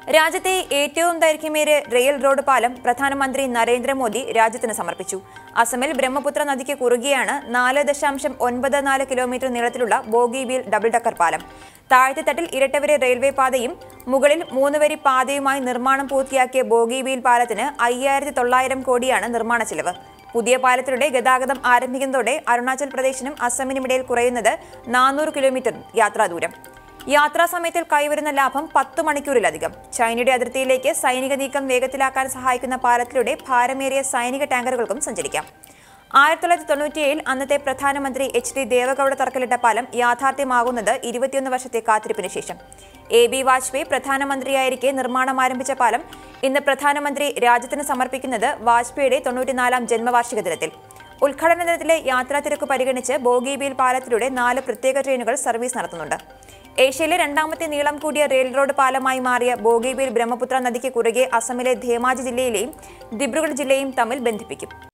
രാജ്യത്തെ ഏറ്റവും ദൈർഘ്യമേറിയ റെയിൽ റോഡ് പാലം പ്രധാനമന്ത്രി നരേന്ദ്രമോദി രാജ്യത്തിന് സമർപ്പിച്ചു അസമിൽ ബ്രഹ്മപുത്ര നദിക്ക് കുറുകെയാണ് നാല് ദശാംശം ഒൻപത് നാല് കിലോമീറ്റർ നീളത്തിലുള്ള ബോഗിബീൽ ഡബിൾ ഡക്കർ പാലം താഴത്തെത്തട്ടിൽ ഇരട്ടവരി റെയിൽവേ പാതയും മുകളിൽ മൂന്ന് വരി പാതയുമായി നിർമ്മാണം പൂർത്തിയാക്കിയ ബോഗിബീൽ പാലത്തിന് അയ്യായിരത്തി തൊള്ളായിരം കോടിയാണ് നിർമ്മാണ ചെലവ് പുതിയ പാലത്തിലൂടെ ഗതാഗതം ആരംഭിക്കുന്നതോടെ അരുണാചൽ പ്രദേശിനും അസമിനുമിടയിൽ കുറയുന്നത് നാനൂറ് കിലോമീറ്റർ യാത്രാദൂരം യാത്രാ സമയത്തിൽ കൈവരുന്ന ലാഭം പത്ത് മണിക്കൂറിലധികം ചൈനയുടെ അതിർത്തിയിലേക്ക് സൈനിക നീക്കം വേഗത്തിലാക്കാൻ സഹായിക്കുന്ന പാലത്തിലൂടെ ഭാരമേറിയ സൈനിക ടാങ്കറുകൾക്കും സഞ്ചരിക്കാം ആയിരത്തി തൊള്ളായിരത്തി തൊണ്ണൂറ്റിയേഴിൽ അന്നത്തെ പ്രധാനമന്ത്രി എച്ച് ഡി ദേവഗൌഡ തറക്കല്ലിട്ട പാലം യാഥാർത്ഥ്യമാകുന്നത് ഇരുപത്തിയൊന്ന് വർഷത്തെ കാത്തിരിപ്പിന് ശേഷം എ ബി വാജ്പേയി പ്രധാനമന്ത്രിയായിരിക്കെ നിർമ്മാണം ആരംഭിച്ച പാലം ഇന്ന് പ്രധാനമന്ത്രി രാജ്യത്തിന് സമർപ്പിക്കുന്നത് വാജ്പേയിയുടെ തൊണ്ണൂറ്റിനാലാം ജന്മവാർഷിക ദിനത്തിൽ ഉദ്ഘാടന ദിനത്തിലെ യാത്രാ തിരക്ക് പരിഗണിച്ച് ബോഗിബീൽ പാലത്തിലൂടെ നാല് പ്രത്യേക ട്രെയിനുകൾ സർവീസ് നടത്തുന്നുണ്ട് ഏഷ്യയിലെ രണ്ടാമത്തെ നീളം കൂടിയ റെയിൽ റോഡ് പാലമായി മാറിയ ബോഗിബീൽ ബ്രഹ്മപുത്ര നദിക്ക് കുറുകെ അസമിലെ ധേമാജി ജില്ലയിലെയും ദിബ്രുഗഡ് ജില്ലയും തമ്മിൽ ബന്ധിപ്പിക്കും